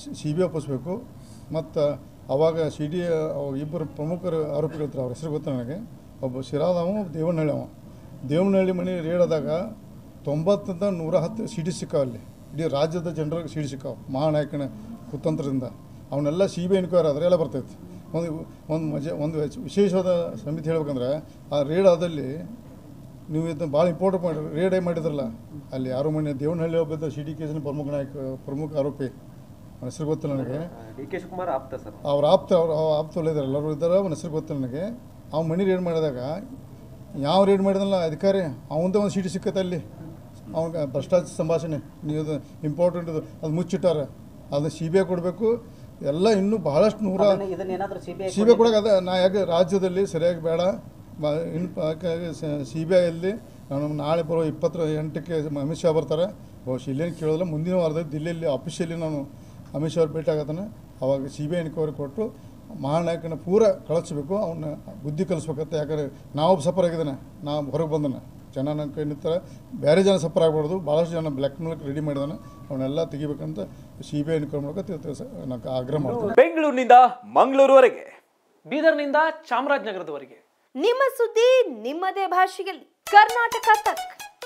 C B ಒಪ್ಪಿಸ್ಬೇಕು ಮತ್ತು ಅವಾಗ C D ಇಬ್ಬರು ಪ್ರಮುಖರು ಆರೋಪಿಗಳಿರ್ತಾರೆ ಅವ್ರ ಹೆಸರು ಗೊತ್ತು ನನಗೆ ಒಬ್ಬ ಶಿರಾದವ ಒಬ್ಬ ದೇವನಹಳ್ಳಿ ಅವ ದೇವನಹಳ್ಳಿ ಮನೆ ರೇಡಾದಾಗ ತೊಂಬತ್ತರಿಂದ ನೂರ ಹತ್ತು ಸಿ ಡಿ ಸಿಕ್ಕಾವ ಅಲ್ಲಿ ಇಡೀ ರಾಜ್ಯದ ಜನರಿಗೆ ಸಿ ಡಿ ಸಿಕ್ಕಾವ ಮಹಾನಾಯಕನ ಕುತಂತ್ರದಿಂದ ಅವನ್ನೆಲ್ಲ ಸಿ ಬಿ ಎನ್ಕ್ವೈರಿ ಆದ್ರೆ ಎಲ್ಲ ಬರ್ತೈತೆ ಒಂದು ಒಂದು ಮಜ ಒಂದು ವಿಶೇಷವಾದ ಸಮಿತಿ ಹೇಳ್ಬೇಕಂದ್ರೆ ಆ ರೇಡಾದಲ್ಲಿ ನೀವು ಇದನ್ನ ಭಾಳ ಇಂಪಾರ್ಟೆಂಟ್ ಮಾಡಿ ರೇಡ್ ಮಾಡಿದ್ರಲ್ಲ ಅಲ್ಲಿ ಯಾರು ಮನೆ ದೇವನಹಳ್ಳಿ ಒಬ್ಬ ಸಿ ಡಿ ಕೇಸಿನ ಪ್ರಮುಖ ನಾಯಕ ಪ್ರಮುಖ ಆರೋಪಿ ಅವನ ಹೆಸರು ಗೊತ್ತಿಲ್ಲ ನನಗೆ ಡಿ ಕೆ ಶಿವಕುಮಾರ್ ಆಪ್ತ ಸರ್ ಅವ್ರ ಆಪ್ತ ಅವ್ರ ಆಪ್ತಲ್ಲ ಇದ್ದಾರೆ ಎಲ್ಲರೂ ಇದ್ದಾರೆ ಅವನ ಹೆಸರು ಗೊತ್ತಿಲ್ಲ ನನಗೆ ಅವ್ನ ಮನೆ ರೇಡ್ ಮಾಡಿದಾಗ ಯಾವ ರೇಡ್ ಮಾಡಿದಲ್ಲ ಅಧಿಕಾರಿ ಅವಂದೇ ಒಂದು ಸೀಟ್ ಸಿಕ್ಕತ್ತೆ ಅಲ್ಲಿ ಅವ್ನಿಗೆ ಭ್ರಷ್ಟಾಚಾರ ಸಂಭಾಷಣೆ ನೀವು ಅದು ಇಂಪಾರ್ಟೆಂಟ್ ಇದು ಅದು ಮುಚ್ಚಿಟ್ಟಾರೆ ಅದನ್ನ ಸಿ ಬಿ ಐ ಕೊಡಬೇಕು ಎಲ್ಲ ಇನ್ನೂ ಬಹಳಷ್ಟು ನೂರ ಅದನ್ನ- ಇದನ್ನೇನಾದ್ರೂ ಸಿಬಿಐ ಸಿ ಬಿ ಐ ಕೊಡೋಕೆ ಅದ ನಾ ಯಾಕೆ ರಾಜ್ಯದಲ್ಲಿ ಸರಿಯಾಗಿ ಬೇಡ ಮ- ಇನ್ನು ಸಿ ಬಿ ಐಯಲ್ಲಿ ನಾನು ನಾಳೆ ಬರೋ ಇಪ್ಪತ್ತರ ಎಂಟಕ್ಕೆ ಅಮಿತ್ ಶಾ ಬರ್ತಾರೆ ಬಹುಶಃ ಇಲ್ಲೇನು ಕೇಳೋದಿಲ್ಲ ಮುಂದಿನ ವಾರದಲ್ಲಿ ದಿಲ್ಲಿಯಲ್ಲಿ ಆಫೀಷಿಯಲಿ ನಾನು ಅಮಿತ್ ಶಾ ಅವ್ರು ಭೇಟಿ ಆಗತ್ತಾನೆ ಅವಾಗ ಸಿ ಬಿ ಐ ಎನ್ಕ್ವೈರಿ ಕೊಟ್ಟು ಮಹಾನಾಯಕನ ಪೂರ ಕಳಿಸ್ಬೇಕು ಅವನ್ನ ಬುದ್ಧಿ ಕಲಿಸ್ಬೇಕಂತ ಯಾಕಂದ್ರೆ ನಾವು ಸಫರ್ ಆಗಿದ್ದಾನೆ ನಾವು ಹೊರಗೆ ಬಂದನ ಜನ ನನ್ನ ಕೈ ನಿಂತಾರೆ ಬೇರೆ ಜನ ಸಫರ್ ಆಗ್ಬಾರ್ದು ಭಾಳಷ್ಟು ಜನ ಬ್ಲ್ಯಾಕ್ ಮೇಲ್ ರೆಡಿ ಮಾಡಿದಾನೆ ಅವನ್ನೆಲ್ಲ ತೆಗಿಬೇಕಂತ ಸಿ ಬಿ ಐ ಎನ್ಕ್ವೈರಿ ಮೂಲಕ ತಿ- ತಿ- ನಾನು ಆಗ್ರಹ ಮಾಡ್ತೀನಿ ಬೆಂಗಳೂರಿನಿಂದ ಮಂಗಳೂರುವರೆಗೆ ಬೀದರ್ನಿಂದ ಚಾಮರಾಜನಗರದವರೆಗೆ ನಿಮ್ಮ ಸುದ್ದಿ ನಿಮ್ಮದೇ ಭಾಷೆಯಲ್ಲಿ ಕರ್ನಾಟಕ ತಕ್